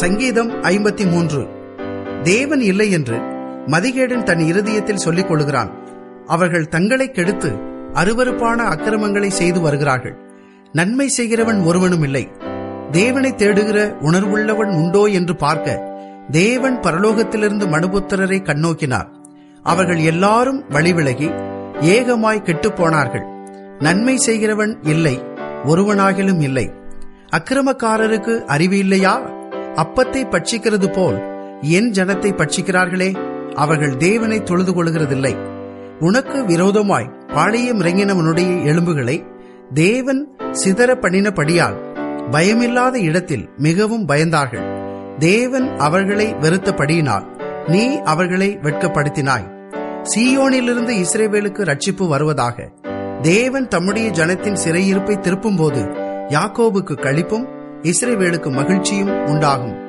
சங்கீதம் ஐம்பத்தி மூன்று தேவன் இல்லை என்று மதிகேடன் தன் இருதயத்தில் சொல்லிக் கொள்கிறான் அவர்கள் தங்களை கெடுத்து அருவருப்பான அக்கிரமங்களை செய்து வருகிறார்கள் நன்மை செய்கிறவன் ஒருவனும் இல்லை தேவனை தேடுகிற உணர்வுள்ளவன் உண்டோ என்று பார்க்க தேவன் பரலோகத்திலிருந்து மனுபுத்திரரை கண்ணோக்கினார் அவர்கள் எல்லாரும் வழிவிலகி ஏகமாய் கெட்டுப் போனார்கள் நன்மை செய்கிறவன் இல்லை ஒருவனாகிலும் இல்லை அக்கிரமக்காரருக்கு அறிவு இல்லையா அப்பத்தை பட்சிக்கிறது போல் என் ஜனத்தை பட்சிக்கிறார்களே அவர்கள் தேவனை தொழுது கொள்கிறதில்லை உனக்கு விரோதமாய் பாளையம் இறங்கினவனுடைய எலும்புகளை தேவன் சிதற பண்ணினபடியால் பயமில்லாத இடத்தில் மிகவும் பயந்தார்கள் தேவன் அவர்களை வெறுத்தபடியினால் நீ அவர்களை வெட்கப்படுத்தினாய் சீயோனிலிருந்து இஸ்ரேவேலுக்கு ரட்சிப்பு வருவதாக தேவன் தம்முடைய ஜனத்தின் சிறையிருப்பை திருப்பும்போது யாக்கோபுக்கு களிப்பும் இஸ்ரேவேலுக்கு மகிழ்ச்சியும் உண்டாகும்